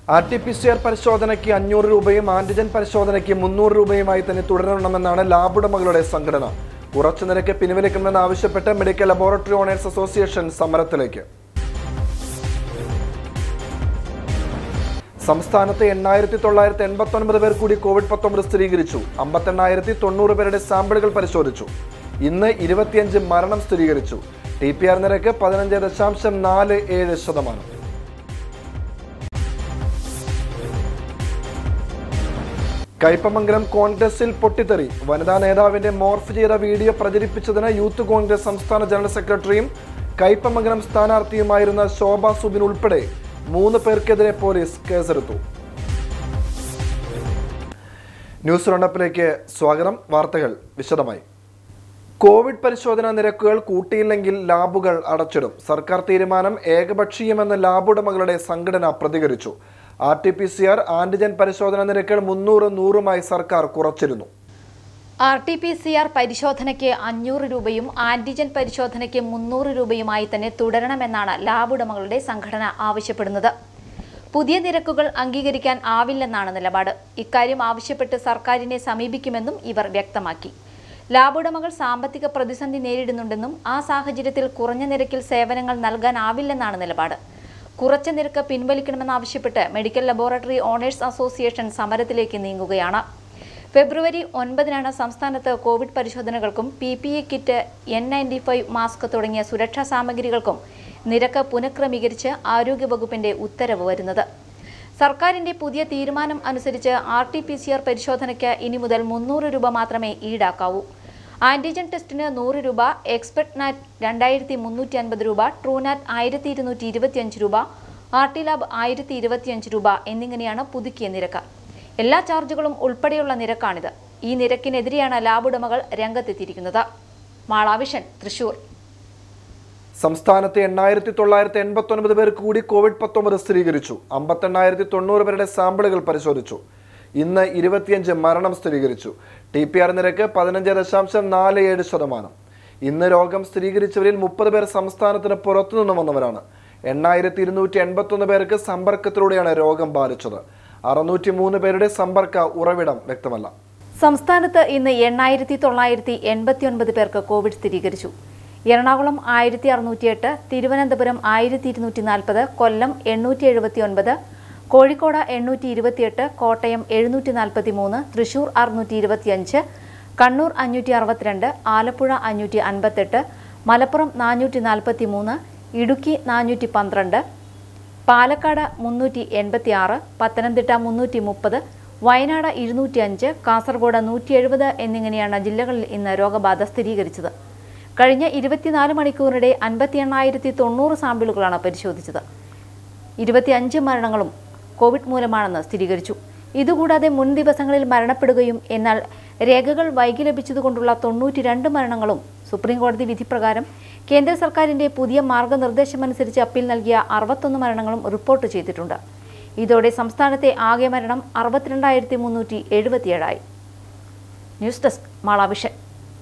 R T P C R പരിശോധനയ്ക്ക് അഞ്ഞൂറ് രൂപയും ആന്റിജൻ പരിശോധനയ്ക്ക് മുന്നൂറ് രൂപയുമായി തന്നെ തുടരണമെന്നാണ് ലാബ് ഉടമകളുടെ സംഘടന കുറച്ചു നിരക്ക് പിൻവലിക്കണമെന്ന് ആവശ്യപ്പെട്ട് മെഡിക്കൽ ലബോറട്ടറി ഓണേഴ്സ് അസോസിയേഷൻ സമരത്തിലേക്ക് സംസ്ഥാനത്ത് എണ്ണായിരത്തി തൊള്ളായിരത്തി എൺപത്തി ഒൻപത് പേർ കൂടി കോവിഡ് പത്തൊമ്പത് സ്ഥിരീകരിച്ചു അമ്പത്തെണ്ണായിരത്തി തൊണ്ണൂറ് പേരുടെ സാമ്പിളുകൾ പരിശോധിച്ചു ഇന്ന് ഇരുപത്തിയഞ്ച് മരണം സ്ഥിരീകരിച്ചു ടി പി ആർ നിരക്ക് പതിനഞ്ച് ദശാംശം നാല് ഏഴ് ശതമാനം കയ്പമംഗലം കോൺഗ്രസിൽ പൊട്ടിത്തെറി വനിതാ നേതാവിന്റെ മോർഫ് ചെയ്ത വീഡിയോ പ്രചരിപ്പിച്ചതിന് യൂത്ത് കോൺഗ്രസ് സംസ്ഥാന ജനറൽ സെക്രട്ടറിയും കയ്പമംഗലം സ്ഥാനാർത്ഥിയുമായിരുന്ന ശോഭ സുബിൻ ഉൾപ്പെടെ മൂന്ന് പേർക്കെതിരെ പോലീസ് കേസെടുത്തു ന്യൂസ് റൗണ്ടപ്പിലേക്ക് സ്വാഗതം വാർത്തകൾ വിശദമായി കോവിഡ് പരിശോധനാ നിരക്കുകൾ കൂട്ടിയില്ലെങ്കിൽ ലാബുകൾ അടച്ചിടും സർക്കാർ തീരുമാനം ഏകപക്ഷീയമെന്ന് ലാബ് ഉടമകളുടെ സംഘടന പ്രതികരിച്ചു R T P C R antigen പരിശോധനാ നിരക്കുകൾ മുന്നൂറ് നൂറുമായി സർക്കാർ കുറച്ചിരുന്നു R T P C R പരിശോധനയ്ക്ക് അഞ്ഞൂറ് രൂപയും ആന്റിജൻ പരിശോധനയ്ക്ക് മുന്നൂറ് രൂപയുമായി തന്നെ തുടരണമെന്നാണ് ലാബ് ഉടമകളുടെ സംഘടന ആവശ്യപ്പെടുന്നത് പുതിയ നിരക്കുകൾ അംഗീകരിക്കാൻ ആവില്ലെന്നാണ് നിലപാട് ഇക്കാര്യം ആവശ്യപ്പെട്ട് സർക്കാരിനെ സമീപിക്കുമെന്നും ഇവർ വ്യക്തമാക്കി ലാബ് ഉടമകൾ സാമ്പത്തിക പ്രതിസന്ധി നേരിടുന്നുണ്ടെന്നും ആ സാഹചര്യത്തിൽ കുറഞ്ഞ നിരക്കിൽ സേവനങ്ങൾ നൽകാനാവില്ലെന്നാണ് നിലപാട് കുറച്ച നിരക്ക് പിൻവലിക്കണമെന്നാവശ്യപ്പെട്ട് മെഡിക്കൽ ലബോറട്ടറി ഓണേഴ്സ് അസോസിയേഷൻ സമരത്തിലേക്ക് നീങ്ങുകയാണ് ഫെബ്രുവരി ഒൻപതിനാണ് സംസ്ഥാനത്ത് കോവിഡ് പരിശോധനകൾക്കും P P E kit N ninety five mask തുടങ്ങിയ സുരക്ഷാ സാമഗ്രികൾക്കും നിരക്ക് പുനഃക്രമീകരിച്ച് ആരോഗ്യവകുപ്പിന്റെ ഉത്തരവ് വരുന്നത് സർക്കാരിന്റെ പുതിയ തീരുമാനം അനുസരിച്ച് R T P C R പരിശോധനയ്ക്ക് ഇനി മുതൽ മുന്നൂറ് രൂപ മാത്രമേ ഈടാക്കാവൂ ആന്റിജൻ ടെസ്റ്റിന് നൂറ് രൂപ എക്സ്പെർട്ട് നാറ്റ് രണ്ടായിരത്തി മുന്നൂറ്റി അൻപത് രൂപ ട്രൂനാറ്റ് ആയിരത്തി ഇരുന്നൂറ്റി ഇരുപത്തിയഞ്ച് രൂപ ആർ ടി ലാബ് ആയിരത്തി ഇരുപത്തിയഞ്ച് രൂപ എന്നിങ്ങനെയാണ് പുതുക്കിയ നിരക്ക് എല്ലാ ചാർജുകളും ഉൾപ്പെടെയുള്ള നിരക്കാണിത് ഈ നിരക്കിനെതിരെയാണ് ലാബ് ഉടമകൾ രംഗത്തെത്തിയിരിക്കുന്നത് മാളാവിഷൻ തൃശൂർ സംസ്ഥാനത്ത് എണ്ണായിരത്തി തൊള്ളായിരത്തി എൺപത്തി ഒൻപത് പേർക്ക് കൂടി കോവിഡ് പത്തൊമ്പത് സ്ഥിരീകരിച്ചു അമ്പത്തെണ്ണായിരത്തി തൊണ്ണൂറ് പേരുടെ സാമ്പിളുകൾ പരിശോധിച്ചു ഇന്ന് ഇരുപത്തിയഞ്ച് മരണം സ്ഥിരീകരിച്ചു ടി പി ആർ നിരക്ക് പതിനഞ്ച് ദശാംശം നാല് ഏഴ് ശതമാനം ഇന്ന് രോഗം സ്ഥിരീകരിച്ചവരിൽ മുപ്പത് പേർ സംസ്ഥാനത്തിന് പുറത്തുനിന്ന് വന്നവരാണ് എണ്ണായിരത്തി ഇരുന്നൂറ്റി എൺപത്തൊന്ന് പേർക്ക് സമ്പർക്കത്തിലൂടെയാണ് രോഗം ബാധിച്ചത് അറുന്നൂറ്റി മൂന്ന് പേരുടെ സമ്പർക്ക ഉറവിടം വ്യക്തമല്ല സംസ്ഥാനത്ത് ഇന്ന് എണ്ണായിരത്തി തൊള്ളായിരത്തി എൺപത്തി ഒൻപത് പേർക്ക് കോവിഡ് സ്ഥിരീകരിച്ചു എറണാകുളം ആയിരത്തി അറുന്നൂറ്റിയെട്ട് തിരുവനന്തപുരം ആയിരത്തി ഇരുന്നൂറ്റി നാൽപ്പത് കൊല്ലം എണ്ണൂറ്റി എഴുപത്തി ഒൻപത് കോഴിക്കോട് എണ്ണൂറ്റി ഇരുപത്തിയെട്ട് കോട്ടയം എഴുന്നൂറ്റി നാൽപ്പത്തി മൂന്ന് തൃശൂർ അറുന്നൂറ്റി ഇരുപത്തിയഞ്ച് കണ്ണൂർ അഞ്ഞൂറ്റി അറുപത്തിരണ്ട് ആലപ്പുഴ അഞ്ഞൂറ്റി അൻപത്തെട്ട് മലപ്പുറം നാനൂറ്റി നാൽപ്പത്തി മൂന്ന് ഇടുക്കി നാനൂറ്റി പന്ത്രണ്ട് പാലക്കാട് മുന്നൂറ്റി എൺപത്തി ആറ് പത്തനംതിട്ട മുന്നൂറ്റി മുപ്പത് വയനാട് ഇരുന്നൂറ്റി അഞ്ച് കാസർഗോഡ് നൂറ്റി എഴുപത് എന്നിങ്ങനെയാണ് ജില്ലകളിൽ ഇന്ന് രോഗബാധ സ്ഥിരീകരിച്ചത് കഴിഞ്ഞ ഇരുപത്തിനാല് മണിക്കൂറിനിടെ അൻപത്തി എണ്ണായിരത്തി തൊണ്ണൂറ് സാമ്പിളുകളാണ് പരിശോധിച്ചത് ഇരുപത്തിയഞ്ച് മരണങ്ങളും കോവിഡ് മൂലമാണെന്ന് സ്ഥിരീകരിച്ചു ഇതുകൂടാതെ മുൻ ദിവസങ്ങളിൽ മരണപ്പെടുകയും എന്നാൽ രേഖകൾ വൈകി ലഭിച്ചതുകൊണ്ടുള്ള തൊണ്ണൂറ്റി രണ്ട് മരണങ്ങളും സുപ്രീംകോടതി വിധിപ്രകാരം കേന്ദ്ര സർക്കാരിന്റെ പുതിയ മാർഗനിർദ്ദേശമനുസരിച്ച് അപ്പീൽ നൽകിയ അറുപത്തൊന്ന് മരണങ്ങളും റിപ്പോർട്ട് ചെയ്തിട്ടുണ്ട് ഇതോടെ സംസ്ഥാനത്തെ ആകെ മരണം അറുപത്തിരണ്ടായിരത്തി മുന്നൂറ്റി എഴുപത്തിയേഴായി ന്യൂസ് ഡെസ്ക് മാളാവിഷൻ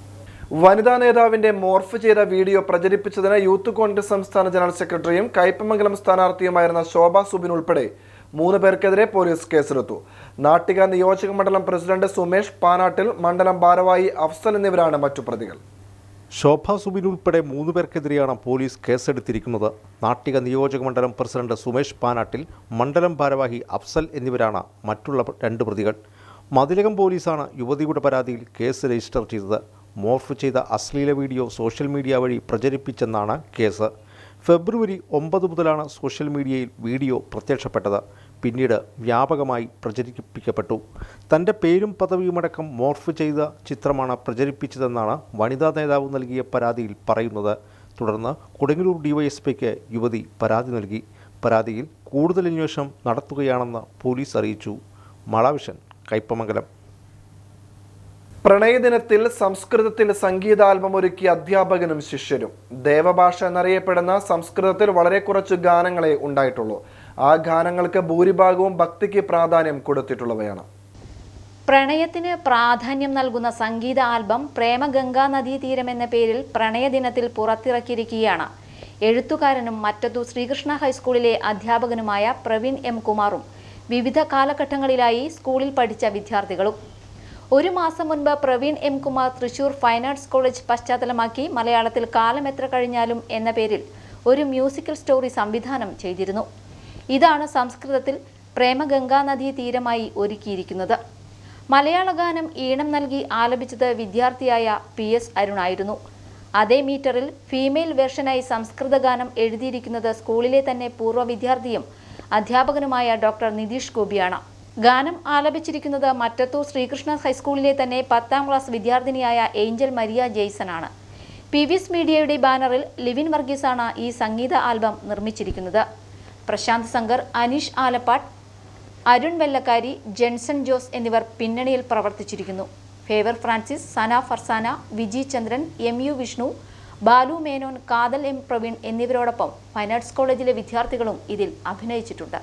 വനിതാ നേതാവിന്റെ മോർഫ് ചെയ്ത വീഡിയോ പ്രചരിപ്പിച്ചതിന് യൂത്ത് കോൺഗ്രസ് സംസ്ഥാന ജനറൽ സെക്രട്ടറിയും കയ്പമംഗലം സ്ഥാനാർത്ഥിയുമായിരുന്ന ശോഭ സുബിൻ ഉൾപ്പെടെ മൂന്ന് പേർക്കെതിരെ പോലീസ് കേസെടുത്തു നാട്ടിക നിയോജക മണ്ഡലം പ്രസിഡന്റ് സുമേഷ് പാനാട്ടിൽ മണ്ഡലം ഭാരവാഹി അഫ്സൽ എന്നിവരാണ് മറ്റു പ്രതികൾ ശോഭ സുബിൻ ഉൾപ്പെടെ മൂന്ന് പേർക്കെതിരെയാണ് പോലീസ് കേസെടുത്തിരിക്കുന്നത് നാട്ടിക നിയോജക മണ്ഡലം പ്രസിഡന്റ് സുമേഷ് പാനാട്ടിൽ മണ്ഡലം ഭാരവാഹി അഫ്സൽ എന്നിവരാണ് മറ്റുള്ള രണ്ട് പ്രതികൾ മതിലകം പോലീസാണ് യുവതിയുടെ പരാതിയിൽ കേസ് രജിസ്റ്റർ ചെയ്തത് മോർഫ് ചെയ്ത അശ്ലീല വീഡിയോ സോഷ്യൽ മീഡിയ വഴി പ്രചരിപ്പിച്ചെന്നാണ് കേസ് ഫെബ്രുവരി ഒമ്പത് മുതലാണ് സോഷ്യൽ മീഡിയയിൽ വീഡിയോ പ്രത്യക്ഷപ്പെട്ടത് പിന്നീട് വ്യാപകമായി പ്രചരിപ്പിക്കപ്പെട്ടു തൻ്റെ പേരും പദവിയുമടക്കം മോർഫ് ചെയ്ത ചിത്രമാണ് പ്രചരിപ്പിച്ചതെന്നാണ് വനിതാ നേതാവ് നൽകിയ പരാതിയിൽ പറയുന്നത് തുടർന്ന് കൊടുങ്ങല്ലൂർ ഡിവൈഎസ്പിക്ക് യുവതി പരാതി നൽകി പരാതിയിൽ കൂടുതൽ അന്വേഷണം നടത്തുകയാണെന്ന് പോലീസ് അറിയിച്ചു മളാവിഷൻ കയ്പമംഗലം പ്രണയദിനത്തിൽ സംസ്കൃതത്തിൽ സംഗീതാൽബം ഒരുക്കിയ അധ്യാപകനും ശിഷ്യരും ദേവഭാഷ എന്നറിയപ്പെടുന്ന സംസ്കൃതത്തിൽ വളരെ കുറച്ച് ഗാനങ്ങളെ ഉണ്ടായിട്ടുള്ളൂ ആ ഗാനങ്ങൾക്ക് ഭൂരിഭാഗവും ഭക്തിക്ക് പ്രാധാന്യം കൊടുത്തിട്ടുള്ളവയാണ് പ്രണയത്തിന് പ്രാധാന്യം നൽകുന്ന സംഗീത ആൽബം പ്രേമഗംഗാ നദീതീരം എന്ന പേരിൽ പ്രണയദിനത്തിൽ പുറത്തിറക്കിയിരിക്കുകയാണ് എഴുത്തുകാരനും മറ്റത്തു ശ്രീകൃഷ്ണ ഹൈസ്കൂളിലെ അധ്യാപകനുമായ പ്രവീൺ എം കുമാറും വിവിധ കാലഘട്ടങ്ങളിലായി സ്കൂളിൽ പഠിച്ച വിദ്യാർത്ഥികളും ഒരു മാസം മുൻപ് Praveen M Kumar Thrissur fine arts college പശ്ചാത്തലമാക്കി മലയാളത്തിൽ കാലം എത്ര കഴിഞ്ഞാലും എന്ന പേരിൽ ഒരു മ്യൂസിക്കൽ സ്റ്റോറി സംവിധാനം ചെയ്തിരുന്നു ഇതാണ് സംസ്കൃതത്തിൽ പ്രേമഗംഗാ നദീ തീരമായി ഒരുക്കിയിരിക്കുന്നത് മലയാള ഗാനം ഈണം നൽകി ആലപിച്ചത് വിദ്യാർത്ഥിയായ പി എസ് അരുണായിരുന്നു അതേ മീറ്ററിൽ ഫീമെയിൽ വെർഷനായി സംസ്കൃത ഗാനം എഴുതിയിരിക്കുന്നത് സ്കൂളിലെ തന്നെ പൂർവ്വ വിദ്യാർത്ഥിയും അധ്യാപകനുമായ ഡോക്ടർ നിതീഷ് ഗോപിയാണ് ഗാനം ആലപിച്ചിരിക്കുന്നത് മറ്റത്തൂർ ശ്രീകൃഷ്ണ ഹൈസ്കൂളിലെ തന്നെ പത്താം ക്ലാസ് വിദ്യാർത്ഥിനിയായ ഏഞ്ചൽ മരിയ ജെയ്സൺ ആണ് പി വി എസ് മീഡിയയുടെ ബാനറിൽ ലിവിൻ വർഗീസാണ് ഈ സംഗീത ആൽബം നിർമ്മിച്ചിരിക്കുന്നത് പ്രശാന്ത് ശങ്കർ അനീഷ് ആലപ്പാട്ട് അരുൺ വെല്ലക്കാരി ജെൻസൺ ജോസ് എന്നിവർ പിന്നണിയിൽ പ്രവർത്തിച്ചിരിക്കുന്നു ഫേവർ ഫ്രാൻസിസ് സന ഫർസാന വിജി ചന്ദ്രൻ എം യു വിഷ്ണു ബാലു മേനോൻ കാതൽ എം പ്രവീൺ എന്നിവരോടൊപ്പം ഫൈൻ ആർട്സ് കോളേജിലെ വിദ്യാർത്ഥികളും ഇതിൽ അഭിനയിച്ചിട്ടുണ്ട്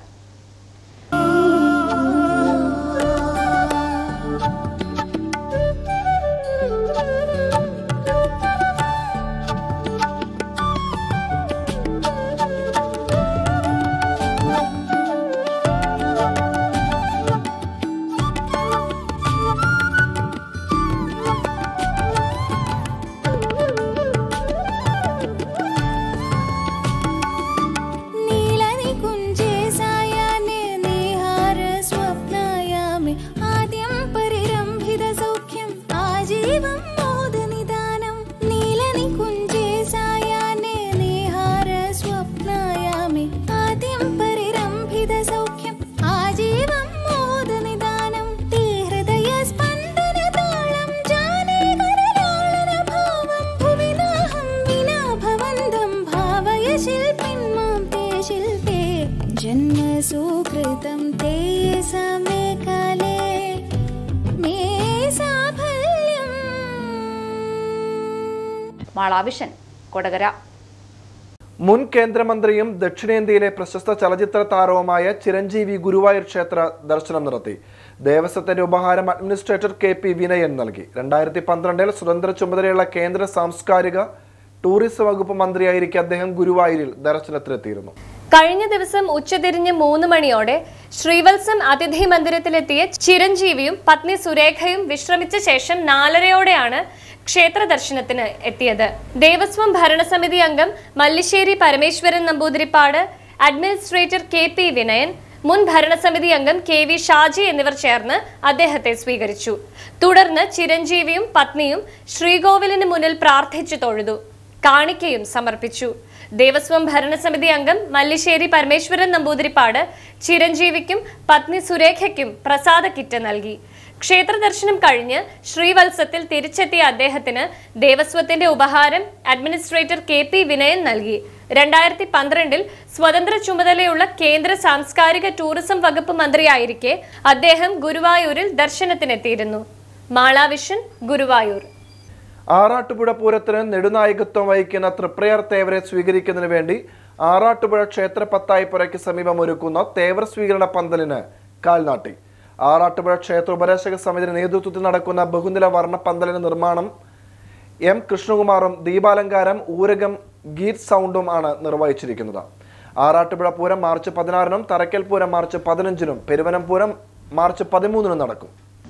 नीलनिकुञ्जे सायान्ये निहार स्वप्नायामि आद्यं परिरम्भितसौख्यम् आजीवं मोदनिदानं नीलनिकुञ्जे सायान्ये निहार स्वप्नायामि आद्यं परिरम्भितसौख्यम् आजीवं मोदनिदानं ते हृदयस्पन्दनताळं जाने करलालनभावं भुवि नाहं विना भवन्तं भावय शिल्पिन् मां ते शिल्पे जन्म सुकृतं ते समे काले मे साफल्यम् മാളാവിഷൻ കൊടകര മുൻ കേന്ദ്രമന്ത്രിയും ദക്ഷിണേന്ത്യയിലെ പ്രശസ്ത ചലച്ചിത്ര താരവുമായ ചിരഞ്ജീവി ഗുരുവായൂർ ക്ഷേത്ര ദർശനം നടത്തി ദേവസ്വത്തിന്റെ ഉപഹാരം അഡ്മിനിസ്ട്രേറ്റർ കെ പി വിനയൻ നൽകി രണ്ടായിരത്തി പന്ത്രണ്ടിൽ സ്വതന്ത്ര ചുമതലയുള്ള കേന്ദ്ര സാംസ്കാരിക ടൂറിസം വകുപ്പ് മന്ത്രിയായിരിക്കെ അദ്ദേഹം ഗുരുവായൂരിൽ ദർശനത്തിനെത്തിയിരുന്നു കഴിഞ്ഞ ദിവസം ഉച്ചതിരിഞ്ഞ് മൂന്ന് മണിയോടെ ശ്രീവത്സം അതിഥി മന്ദിരത്തിലെത്തിയ ചിരഞ്ജീവിയും പത്നി സുരേഖയും വിശ്രമിച്ച ശേഷം നാലരയോടെയാണ് ക്ഷേത്ര ദർശനത്തിന് എത്തിയത് ദേവസ്വം ഭരണസമിതി അംഗം Mallissery Parameswaran Namboothiripad administrator K P Vinayan മുൻ ഭരണസമിതി അംഗം കെ വി ഷാജി എന്നിവർ ചേർന്ന് അദ്ദേഹത്തെ സ്വീകരിച്ചു തുടർന്ന് ചിരഞ്ജീവിയും പത്നിയും ശ്രീകോവിലിന് മുന്നിൽ പ്രാർത്ഥിച്ചു തൊഴുതു കാണിക്കയും സമർപ്പിച്ചു ദേവസ്വം ഭരണസമിതി അംഗം മല്ലിശ്ശേരി പരമേശ്വരൻ നമ്പൂതിരിപ്പാട് ചിരഞ്ജീവിക്കും പത്നി സുരേഖയ്ക്കും പ്രസാദ കിറ്റ് നൽകി ക്ഷേത്ര ദർശനം കഴിഞ്ഞ് ശ്രീവത്സത്തിൽ തിരിച്ചെത്തിയ അദ്ദേഹത്തിന് ദേവസ്വത്തിന്റെ ഉപഹാരം അഡ്മിനിസ്ട്രേറ്റർ കെ പി വിനയൻ നൽകി രണ്ടായിരത്തി പന്ത്രണ്ടിൽ സ്വതന്ത്ര ചുമതലയുള്ള കേന്ദ്ര സാംസ്കാരിക ടൂറിസം വകുപ്പ് മന്ത്രിയായിരിക്കെ അദ്ദേഹം ഗുരുവായൂരിൽ ദർശനത്തിനെത്തിയിരുന്നു മാളാവിഷൻ ഗുരുവായൂർ ആറാട്ടുപുഴ പൂരത്തിന് നെടുനായകത്വം വഹിക്കുന്ന തൃപ്രയാർ തേവരെ സ്വീകരിക്കുന്നതിന് വേണ്ടി ആറാട്ടുപുഴ ക്ഷേത്ര പത്തായിപ്പുരയ്ക്ക് സമീപം ഒരുക്കുന്ന തേവർ സ്വീകരണ പന്തലിന് കാൽനാട്ടി ആറാട്ടുപുഴ ക്ഷേത്ര ഉപദേശക സമിതിയുടെ നേതൃത്വത്തിൽ നടക്കുന്ന ബഹുനില വർണ്ണ പന്തലിന് നിർമ്മാണം എം കൃഷ്ണകുമാറും ദീപാലങ്കാരം ഊരകം ഗീത് സൗണ്ടും ആണ് നിർവഹിച്ചിരിക്കുന്നത് ആറാട്ടുപുഴ പൂരം മാർച്ച് പതിനാറിനും തറയ്ക്കൽ പൂരം മാർച്ച് പതിനഞ്ചിനും പെരുവനം പൂരം മാർച്ച് പതിമൂന്നിനും നടക്കും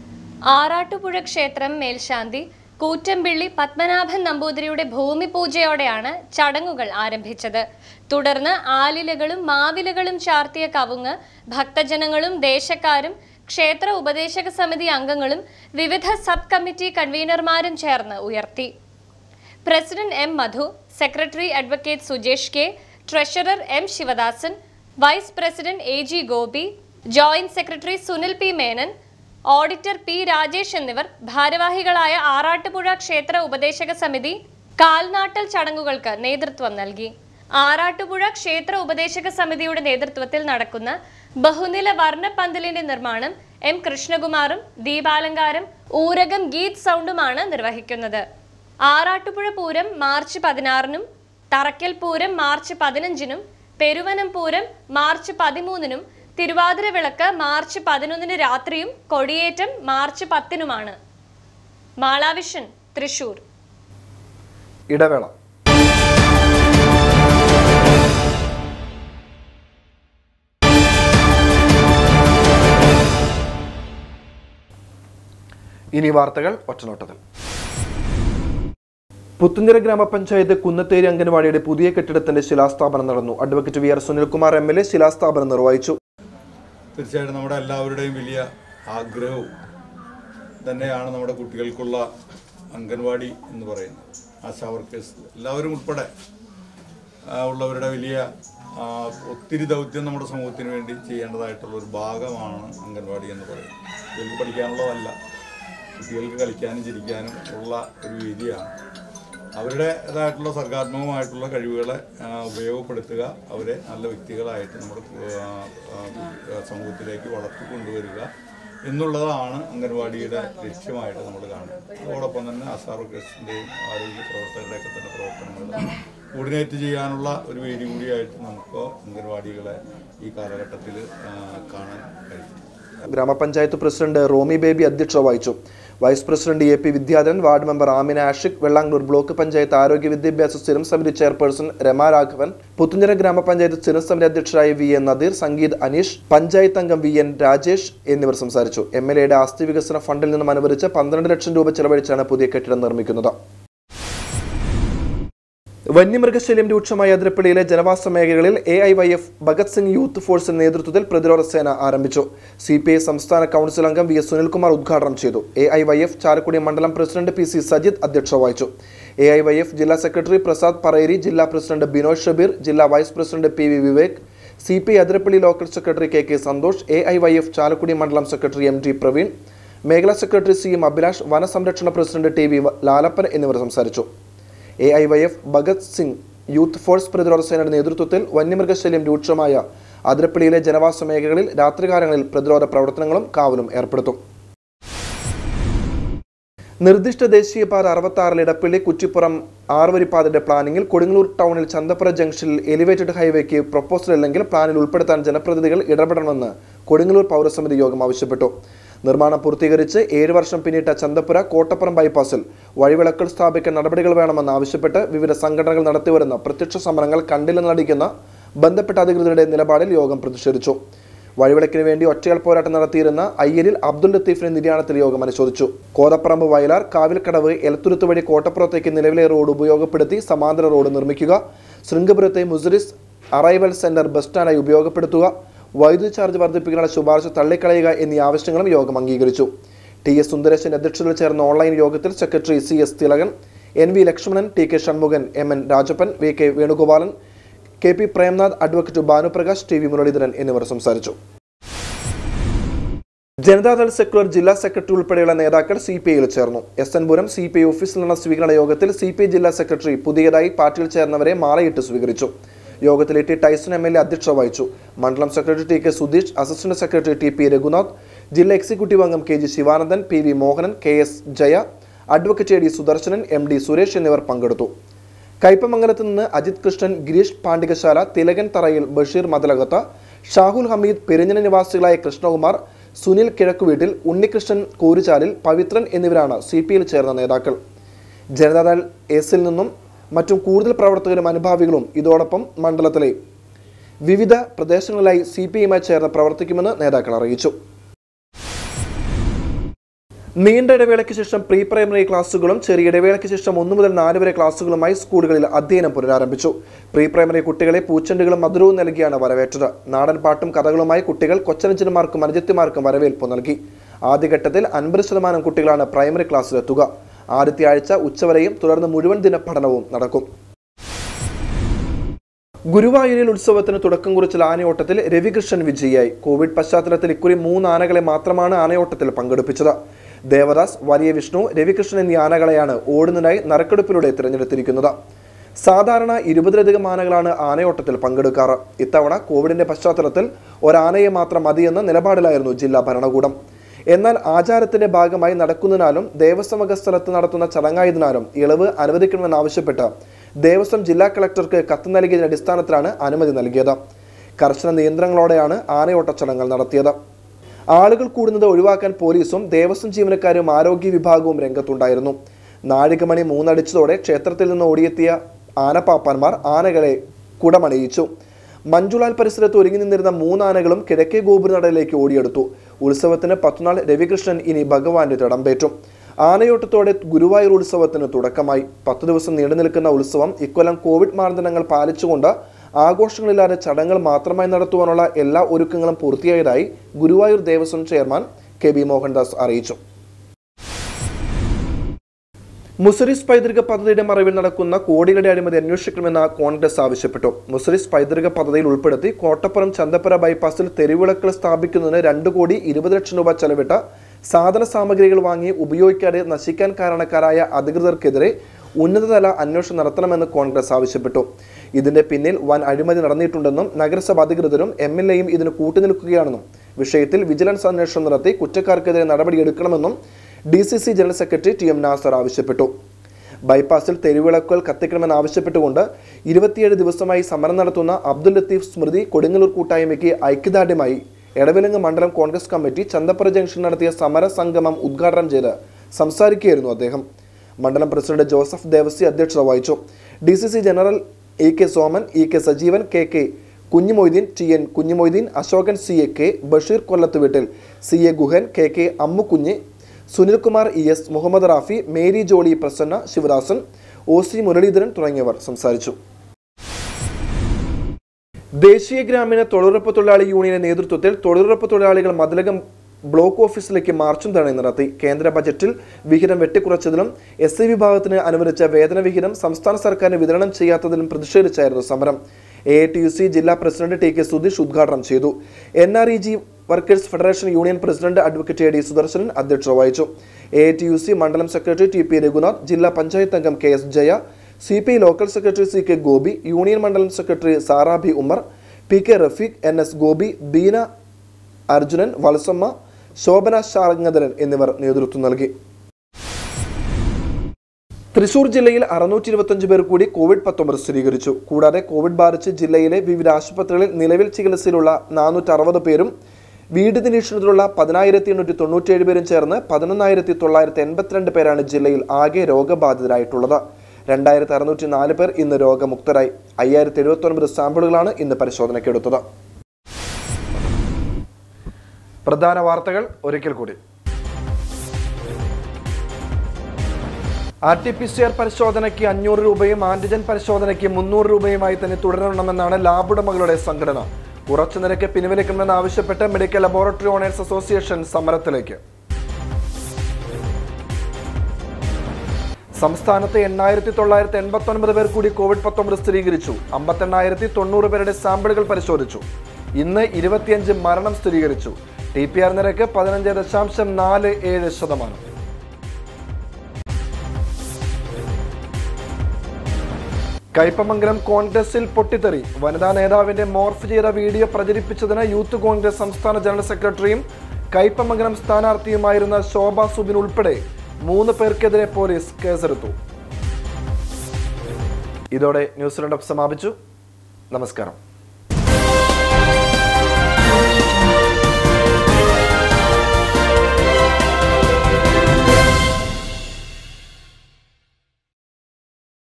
ആറാട്ടുപുഴ ക്ഷേത്രം മേൽശാന്തി കൂറ്റമ്പിള്ളി പത്മനാഭൻ നമ്പൂതിരിയുടെ ഭൂമി പൂജയോടെയാണ് ചടങ്ങുകൾ ആരംഭിച്ചത് തുടർന്ന് ആലിലകളും മാവിലകളും ചാർത്തിയ കവുങ്ങ് ഭക്തജനങ്ങളും ദേശക്കാരും ക്ഷേത്ര ഉപദേശക സമിതി അംഗങ്ങളും വിവിധ സബ് കമ്മിറ്റി കൺവീനർമാരും ചേർന്ന് ഉയർത്തി president M Madhu secretary advocate Sujesh K treasurer M Sivadasan vice president A G Gopi joint secretary Sunil P Menon auditor P Rajesh എന്നിവർ ഭാരവാഹികളായ ആറാട്ടുപുഴ ക്ഷേത്ര ഉപദേശക സമിതി കാൽനാട്ടൽ ചടങ്ങുകൾക്ക് നേതൃത്വം നൽകി ആറാട്ടുപുഴ ക്ഷേത്ര ഉപദേശക സമിതിയുടെ നേതൃത്വത്തിൽ നടക്കുന്ന ബഹുനില വർണ്ണപ്പന്തലിന്റെ നിർമ്മാണം എം കൃഷ്ണകുമാറും ദീപാലങ്കാരം ഊരകം ഗീത് സൗണ്ടുമാണ് നിർവഹിക്കുന്നത് ആറാട്ടുപുഴ പൂരം മാർച്ച് പതിനാറിനും തറക്കൽ പൂരം മാർച്ച് പതിനഞ്ചിനും പെരുവനം പൂരം മാർച്ച് പതിമൂന്നിനും തിരുവാതിര വിളക്ക് മാർച്ച് പതിനൊന്നിന് രാത്രിയും കൊടിയേറ്റം മാർച്ച് പത്തിനുമാണ് മാളാവിഷൻ തൃശൂർ ഇടവേള ഇനി വാർത്തകൾ ഒറ്റനോട്ടത്തിൽ പുത്തുഞ്ചിറ ഗ്രാമപഞ്ചായത്ത് കുന്നത്തേരി അംഗൻവാടിയുടെ പുതിയ കെട്ടിടത്തിന്റെ ശിലാസ്ഥാപനം നടന്നു advocate V R Sunilkumar M L A ശിലാസ്ഥാപനം നിർവഹിച്ചു തീർച്ചയായിട്ടും നമ്മുടെ എല്ലാവരുടെയും വലിയ ആഗ്രഹവും തന്നെയാണ് നമ്മുടെ കുട്ടികൾക്കുള്ള അംഗൻവാടി എന്ന് പറയുന്നത് ആശാ വർക്കേഴ്സ് എല്ലാവരും ഉൾപ്പെടെ ആ, ഉള്ളവരുടെ വലിയ ആ, ഒത്തിരി ദൗത്യം നമ്മുടെ സമൂഹത്തിന് വേണ്ടി ചെയ്യേണ്ടതായിട്ടുള്ള ഒരു ഭാഗമാണ് അംഗൻവാടി എന്ന് പറയുന്നത് കുട്ടികൾക്ക് പഠിക്കാനുള്ളതല്ല കുട്ടികൾക്ക് കളിക്കാനും ചിരിക്കാനും ഉള്ള ഒരു വേദിയാണ് അവരുടേതായിട്ടുള്ള സർഗാത്മകമായിട്ടുള്ള കഴിവുകളെ ആ, ഉപയോഗപ്പെടുത്തുക അവരെ നല്ല വ്യക്തികളായിട്ട് നമ്മുടെ ആ, ആ, സമൂഹത്തിലേക്ക് വളർത്തി കൊണ്ടുവരിക എന്നുള്ളതാണ് അംഗൻവാടിയുടെ ലക്ഷ്യമായിട്ട് നമ്മൾ കാണുന്നത് അതോടൊപ്പം തന്നെ ആശാ വർക്കേഴ്സിൻ്റെയും ആരോഗ്യ പ്രവർത്തകരുടെയൊക്കെ തന്നെ പ്രവർത്തനങ്ങൾ കോർഡിനേറ്റ് ചെയ്യാനുള്ള ഒരു വേദി കൂടിയായിട്ട് നമുക്ക് അംഗൻവാടികളെ ഈ കാലഘട്ടത്തിൽ ആ, കാണാൻ കഴിയും ഗ്രാമപഞ്ചായത്ത് പ്രസിഡന്റ് റോമി ബേബി അധ്യക്ഷത വഹിച്ചു vice president A P Vidyadharan ward member Amina Ashiq Vellangallur block panchayat ആരോഗ്യ വിദ്യാഭ്യാസ സ്ഥിരം സമിതി ചെയർപേഴ്സൺ രമ രാഘവൻ പുത്തുഞ്ചിറ ഗ്രാമപഞ്ചായത്ത് സ്ഥിരം സമിതി അധ്യക്ഷരായ വി എൻ നദീർ സംഗീത് അനീഷ് പഞ്ചായത്ത് അംഗം വി എൻ രാജേഷ് എന്നിവർ സംസാരിച്ചു എം എൽ എയുടെ ആസ്തി വികസന ഫണ്ടിൽ നിന്നും അനുവദിച്ച് പന്ത്രണ്ട് ലക്ഷം രൂപ ചെലവഴിച്ചാണ് പുതിയ കെട്ടിടം നിർമ്മിക്കുന്നത് വന്യമൃഗശല്യം രൂക്ഷമായ അതിരപ്പള്ളിയിലെ ജനവാസ മേഖലകളിൽ A I Y F Bhagat Singh youth ഫോഴ്സിന്റെ നേതൃത്വത്തിൽ പ്രതിരോധ സേന ആരംഭിച്ചു സി പി ഐ സംസ്ഥാന കൗൺസിൽ അംഗം വി എസ് സുനിൽകുമാർ ഉദ്ഘാടനം ചെയ്തു A I Y F Chalakudy മണ്ഡലം പ്രസിഡന്റ് പി സി സജിത് അധ്യക്ഷത വഹിച്ചു എ ഐ വൈ എഫ് ജില്ലാ സെക്രട്ടറി പ്രസാദ് പറേരി ജില്ലാ പ്രസിഡന്റ് ബിനോയ് ഷബീർ ജില്ലാ vice president P V Vivek C P I Athirappilly local secretary K K Santhosh A I Y F Chalakudy മണ്ഡലം സെക്രട്ടറി എം ടി പ്രവീൺ മേഖലാ secretary C M Abhilash വനസംരക്ഷണ president T V Lalappan എന്നിവർ സംസാരിച്ചു A I Y F Bhagat Singh youth force പ്രതിരോധ സേനയുടെ നേതൃത്വത്തിൽ വന്യമൃഗശല്യം രൂക്ഷമായ അതിരപ്പള്ളിയിലെ ജനവാസ മേഖലകളിൽ രാത്രികാലങ്ങളിൽ പ്രതിരോധ പ്രവർത്തനങ്ങളും കാവലും ഏർപ്പെടുത്തും നിർദ്ദിഷ്ട ദേശീയപാത അറുപത്തി ആറിൽ ഇടപ്പള്ളി കുറ്റിപ്പുറം ആറുവരിപ്പാതയുടെ പ്ലാനിങ്ങിൽ കൊടുങ്ങല്ലൂർ ടൗണിൽ ചന്തപ്പുര ജംഗ്ഷനിൽ എലിവേറ്റഡ് ഹൈവേക്ക് പ്രൊപ്പോസൽ ഇല്ലെങ്കിൽ പ്ലാനിൽ ഉൾപ്പെടുത്താൻ ജനപ്രതിനിധികൾ ഇടപെടണമെന്ന് കൊടുങ്ങല്ലൂർ പൗരസമിതി യോഗം ആവശ്യപ്പെട്ടു നിർമ്മാണം പൂർത്തീകരിച്ച് ഏഴ് വർഷം പിന്നിട്ട ചന്തപ്പുര കോട്ടപ്പുറം ബൈപ്പാസിൽ വഴിവിളക്കുകൾ സ്ഥാപിക്കാൻ നടപടികൾ വേണമെന്ന് ആവശ്യപ്പെട്ട് വിവിധ സംഘടനകൾ നടത്തിവരുന്ന പ്രത്യക്ഷ സമരങ്ങൾ കണ്ടില്ലെന്ന് നടിക്കുന്ന ബന്ധപ്പെട്ട അധികൃതരുടെ നിലപാടിൽ യോഗം പ്രതിഷേധിച്ചു വഴിവിളക്കിന് വേണ്ടി ഒറ്റയാൾ പോരാട്ടം നടത്തിയിരുന്ന അയ്യലിൽ അബ്ദുൽ ലത്തീഫിന്റെ നിര്യാണത്തിൽ യോഗം അനുശോചിച്ചു കോതപ്പറമ്പ് വയലാർ കാവിൽക്കടവ് എലത്തുരുത്ത് വഴി കോട്ടപ്പുറത്തേക്ക് നിലവിലെ റോഡ് ഉപയോഗപ്പെടുത്തി സമാന്തര റോഡ് നിർമ്മിക്കുക ശൃംഗപുരത്തെ മുസറിസ് അറൈവൽ സെന്റർ ബസ് സ്റ്റാൻഡായി ഉപയോഗപ്പെടുത്തുക വൈദ്യുതി ചാർജ് വർദ്ധിപ്പിക്കാനുള്ള ശുപാർശ തള്ളിക്കളയുക എന്നീ ആവശ്യങ്ങളും യോഗം അംഗീകരിച്ചു ടി എസ് സുന്ദരേശന്റെ അധ്യക്ഷതയിൽ ചേർന്ന ഓൺലൈൻ യോഗത്തിൽ secretary C S Thilakan N V Lakshmanan T K Shanmukhan M N Rajappan V K Venugopalan K P Premnath advocate Bhanuprakash T V Muraleedharan എന്നിവർ സംസാരിച്ചു ജനതാദൾ സെക്യുലർ ജില്ലാ സെക്രട്ടറി ഉൾപ്പെടെയുള്ള നേതാക്കൾ സി പി ഐയിൽ ചേർന്നു S N Puram C P I ഓഫീസിൽ നടന്ന സ്വീകരണ യോഗത്തിൽ സി പി ഐ ജില്ലാ സെക്രട്ടറി പുതിയതായി പാർട്ടിയിൽ ചേർന്നവരെ മാലയിട്ട് സ്വീകരിച്ചു യോഗത്തിൽ T Tyson M L A അധ്യക്ഷത വഹിച്ചു മണ്ഡലം secretary T K Sudheesh assistant secretary T P Raghunath ജില്ലാ എക്സിക്യൂട്ടീവ് അംഗം K G Sivanandan P V Mohanan K S Jaya advocate A D Sudarsanan M D Suresh എന്നിവർ പങ്കെടുത്തു കയ്പമംഗലത്ത് നിന്ന് അജിത് കൃഷ്ണൻ ഗിരീഷ് പാണ്ഡികശാല തിലകൻ തറയിൽ ബഷീർ മതലകത്ത ഷാഹുൽ ഹമീദ് പെരിഞ്ഞന നിവാസികളായ കൃഷ്ണകുമാർ സുനിൽ കിഴക്കുവീട്ടിൽ ഉണ്ണികൃഷ്ണൻ കൂരുചാലിൽ പവിത്രൻ എന്നിവരാണ് സി പി ഐയിൽ ചേർന്ന നേതാക്കൾ ജനതാദൾ എസിൽ നിന്നും മറ്റും കൂടുതൽ പ്രവർത്തകരും അനുഭാവികളും ഇതോടൊപ്പം മണ്ഡലത്തിലെ വിവിധ പ്രദേശങ്ങളിലായി സി പി ഐയുമായി ചേർന്ന് പ്രവർത്തിക്കുമെന്ന് നേതാക്കൾ അറിയിച്ചു നീണ്ട ഇടവേളയ്ക്ക് ശേഷം പ്രീ പ്രൈമറി ക്ലാസ്സുകളും ചെറിയ ഇടവേളയ്ക്ക് ശേഷം ഒന്നു മുതൽ നാല് വരെ ക്ലാസ്സുകളുമായി സ്കൂളുകളിൽ അധ്യയനം പുനരാരംഭിച്ചു പ്രീ പ്രൈമറി കുട്ടികളെ പൂച്ചെണ്ടുകളും മധുരവും നൽകിയാണ് വരവേറ്റത് നാടൻ പാട്ടും കഥകളുമായി കുട്ടികൾ കൊച്ചനച്ചന്മാർക്കും അനുജത്തിമാർക്കും വരവേൽപ്പ് നൽകി ആദ്യഘട്ടത്തിൽ അൻപത് ശതമാനം കുട്ടികളാണ് പ്രൈമറി ക്ലാസ്സിലെത്തുക ആദ്യത്തെ ആഴ്ച ഉച്ചവരെയും തുടർന്ന് മുഴുവൻ ദിന പഠനവും നടക്കും ഗുരുവായൂരിൽ ഉത്സവത്തിന് തുടക്കം കുറിച്ച ആനയോട്ടത്തിൽ രവികൃഷ്ണൻ വിജയിയായി കോവിഡ് പശ്ചാത്തലത്തിൽ ഇക്കുറി മൂന്ന് ആനകളെ മാത്രമാണ് ആനയോട്ടത്തിൽ പങ്കെടുപ്പിച്ചത് ദേവദാസ് വലിയ വിഷ്ണു രവികൃഷ്ണൻ എന്നീ ആനകളെയാണ് ഓടുന്നതിനായി നറുക്കെടുപ്പിലൂടെ തിരഞ്ഞെടുത്തിരിക്കുന്നത് സാധാരണ ഇരുപതിലധികം ആനകളാണ് ആനയോട്ടത്തിൽ പങ്കെടുക്കാറ് ഇത്തവണ കോവിഡിന്റെ പശ്ചാത്തലത്തിൽ ഒരാനയെ മാത്രം മതിയെന്ന നിലപാടിലായിരുന്നു ജില്ലാ ഭരണകൂടം എന്നാൽ ആചാരത്തിന്റെ ഭാഗമായി നടക്കുന്നതിനാലും ദേവസ്വം വക സ്ഥലത്ത് നടത്തുന്ന ചടങ്ങായതിനാലും ഇളവ് അനുവദിക്കണമെന്നാവശ്യപ്പെട്ട് ദേവസ്വം ജില്ലാ കളക്ടർക്ക് കത്ത് നൽകിയതിന്റെ അടിസ്ഥാനത്തിലാണ് അനുമതി നൽകിയത് കർശന നിയന്ത്രണങ്ങളോടെയാണ് ആനയോട്ട ചടങ്ങുകൾ നടത്തിയത് ആളുകൾ കൂടുന്നത് ഒഴിവാക്കാൻ പോലീസും ദേവസ്വം ജീവനക്കാരും ആരോഗ്യ വിഭാഗവും രംഗത്തുണ്ടായിരുന്നു നാഴികമണി മൂന്നടിച്ചതോടെ ക്ഷേത്രത്തിൽ നിന്ന് ഓടിയെത്തിയ ആനപ്പാപ്പാന്മാർ ആനകളെ കുടമണിയിച്ചു മഞ്ജുളാൽ പരിസരത്ത് ഒരുങ്ങി നിന്നിരുന്ന മൂന്നാനകളും കിഴക്കേ ഗോപുരനടയിലേക്ക് ഓടിയെടുത്തു ഉത്സവത്തിന് പത്തുനാൾ രവികൃഷ്ണൻ ഇനി ഭഗവാന്റെ തിടമ്പേറ്റും ആനയോട്ടത്തോടെ ഗുരുവായൂർ ഉത്സവത്തിന് തുടക്കമായി പത്തു ദിവസം നീണ്ടു നിൽക്കുന്ന ഉത്സവം ഇക്കൊല്ലം കോവിഡ് മാനദണ്ഡങ്ങൾ പാലിച്ചുകൊണ്ട് ആഘോഷങ്ങളില്ലാതെ ചടങ്ങുകൾ മാത്രമായി നടത്തുവാനുള്ള എല്ലാ ഒരുക്കങ്ങളും പൂർത്തിയായതായി ഗുരുവായൂർ ദേവസ്വം ചെയർമാൻ കെ ബി മോഹൻദാസ് അറിയിച്ചു മുസറിസ് പൈതൃക പദ്ധതിയുടെ മറവിൽ നടക്കുന്ന കോടികളുടെ അഴിമതി അന്വേഷിക്കണമെന്ന് കോൺഗ്രസ് ആവശ്യപ്പെട്ടു മുസറിസ് പൈതൃക പദ്ധതിയിൽ ഉൾപ്പെടുത്തി കോട്ടപ്പുറം ചന്തപ്പുര ബൈപ്പാസിൽ തെരുവിളക്കുകൾ സ്ഥാപിക്കുന്നതിന് രണ്ട് കോടി ഇരുപത് ലക്ഷം രൂപ ചെലവിട്ട സാധന സാമഗ്രികൾ വാങ്ങി ഉപയോഗിക്കാതെ നശിക്കാൻ കാരണക്കാരായ അധികൃതർക്കെതിരെ ഉന്നതതല അന്വേഷണം നടത്തണമെന്ന് കോൺഗ്രസ് ആവശ്യപ്പെട്ടു ഇതിന്റെ പിന്നിൽ വൻ അഴിമതി നടന്നിട്ടുണ്ടെന്നും നഗരസഭ അധികൃതരും എം എൽ എയും ഇതിന് കൂട്ടുനിൽക്കുകയാണെന്നും വിഷയത്തിൽ വിജിലൻസ് അന്വേഷണം നടത്തി കുറ്റക്കാർക്കെതിരെ നടപടിയെടുക്കണമെന്നും D C C general secretary T M Nasar ആവശ്യപ്പെട്ടു ബൈപ്പാസിൽ തെരുവിളക്കുകൾ കത്തിക്കണമെന്ന് ആവശ്യപ്പെട്ടുകൊണ്ട് ഇരുപത്തിയേഴ് ദിവസമായി സമരം നടത്തുന്ന അബ്ദുൽ ലത്തീഫ് സ്മൃതി കൊടുങ്ങല്ലൂർ കൂട്ടായ്മയ്ക്ക് ഐക്യദാർഢ്യമായി എടവിലങ്ങ് മണ്ഡലം കോൺഗ്രസ് കമ്മിറ്റി ചന്തപ്പുര ജംഗ്ഷൻ നടത്തിയ സമര സംഗമം ഉദ്ഘാടനം ചെയ്ത് സംസാരിക്കുകയായിരുന്നു അദ്ദേഹം മണ്ഡലം പ്രസിഡന്റ് ജോസഫ് ദേവസി അധ്യക്ഷത വഹിച്ചു D C C general A K Soman E K Sajeevan K K Kunjumoideen T N Kunjumoideen Ashokan C A K Basheer കൊല്ലത്ത് വീട്ടിൽ C A Guhan K K Ammukunju Sunilkumar E S Muhammed Rafi Mary Jolly Prasanna Sivadasan O C Muraleedharan തുടങ്ങിയവർ സംസാരിച്ചു ദേശീയ ഗ്രാമീണ തൊഴിലുറപ്പ് തൊഴിലാളി യൂണിയന്റെ നേതൃത്വത്തിൽ തൊഴിലുറപ്പ് തൊഴിലാളികൾ മതിലകം ബ്ലോക്ക് ഓഫീസിലേക്ക് മാർച്ചും ധർണയും നടത്തി കേന്ദ്ര ബജറ്റിൽ വിഹിതം വെട്ടിക്കുറച്ചതിലും എസ് സി വിഭാഗത്തിന് അനുവദിച്ച വേതന വിഹിതം സംസ്ഥാന സർക്കാരിന് വിതരണം ചെയ്യാത്തതിലും പ്രതിഷേധിച്ചായിരുന്നു സമരം എ ടി യു സി ജില്ലാ പ്രസിഡന്റ് ടി കെ സുധീഷ് ഉദ്ഘാടനം ചെയ്തു N R E G workers federation union president advocate A D Sudarsanan അധ്യക്ഷത വഹിച്ചു എ ടി യു സി മണ്ഡലം സെക്രട്ടറി ടി പി രഘുനാഥ് ജില്ലാ പഞ്ചായത്ത് അംഗം K S Jaya C P I local secretary C K Gopi union മണ്ഡലം secretary Sarabi Ummer P K Rafeeq N S Gopi Beena Arjunan Valsamma Shobhana Sarangadharan എന്നിവർ നേതൃത്വം നൽകി തൃശൂർ ജില്ലയിൽ അറുന്നൂറ്റി ഇരുപത്തഞ്ച് പേർ കൂടി കോവിഡ് പത്തൊമ്പത് സ്ഥിരീകരിച്ചു കൂടാതെ കോവിഡ് ബാധിച്ച് ജില്ലയിലെ വിവിധ ആശുപത്രികളിൽ നിലവിൽ ചികിത്സയിലുള്ള നാനൂറ്റി അറുപത് പേരും വീട് നിരീക്ഷണത്തിലുള്ള പതിനായിരത്തി എണ്ണൂറ്റി തൊണ്ണൂറ്റിയേഴ് പേരും ചേർന്ന് പതിനൊന്നായിരത്തി തൊള്ളായിരത്തി എൺപത്തിരണ്ട് പേരാണ് ജില്ലയിൽ ആകെ രോഗബാധിതരായിട്ടുള്ളത് രണ്ടായിരത്തി അറുന്നൂറ്റി നാല് പേർ ഇന്ന് രോഗമുക്തരായി അയ്യായിരത്തി എഴുപത്തി ഒൻപത് സാമ്പിളുകളാണ് ഇന്ന് പരിശോധനയ്ക്കെടുത്തത് പ്രധാന വാർത്തകൾ ഒരിക്കൽ കൂടി R T P C R പരിശോധനയ്ക്ക് അഞ്ഞൂറ് രൂപയും ആന്റിജൻ പരിശോധനയ്ക്ക് മുന്നൂറ് രൂപയുമായി തന്നെ തുടരണമെന്നാണ് ലാബ് ഉടമകളുടെ സംഘടന കുറച്ചു നിരക്ക് പിൻവലിക്കണമെന്ന് ആവശ്യപ്പെട്ട് മെഡിക്കൽ ലബോറട്ടറി ഓണേഴ്സ് അസോസിയേഷൻ സമരത്തിലേക്ക് സംസ്ഥാനത്ത് എണ്ണായിരത്തി തൊള്ളായിരത്തി എൺപത്തി ഒൻപത് പേർ കൂടി കോവിഡ് പത്തൊമ്പത് സ്ഥിരീകരിച്ചു അമ്പത്തെണ്ണായിരത്തി തൊണ്ണൂറ് പേരുടെ സാമ്പിളുകൾ പരിശോധിച്ചു ഇന്ന് ഇരുപത്തിയഞ്ച് മരണം സ്ഥിരീകരിച്ചു ടി പി ആർ നിരക്ക് പതിനഞ്ച് ദശാംശം നാല് ഏഴ് ശതമാനം കയ്പമംഗലം കോൺഗ്രസിൽ പൊട്ടിത്തെറി വനിതാ നേതാവിന്റെ മോർഫ് ചെയ്ത വീഡിയോ പ്രചരിപ്പിച്ചതിന് യൂത്ത് കോൺഗ്രസ് സംസ്ഥാന ജനറൽ സെക്രട്ടറിയും കയ്പമംഗലം സ്ഥാനാർത്ഥിയുമായിരുന്ന ശോഭ സുബിൻ ഉൾപ്പെടെ മൂന്ന് പേർക്കെതിരെ പോലീസ് കേസെടുത്തു ഇതോടെ ന്യൂസ് റൗണ്ടപ്പ് സമാപിച്ചു നമസ്കാരം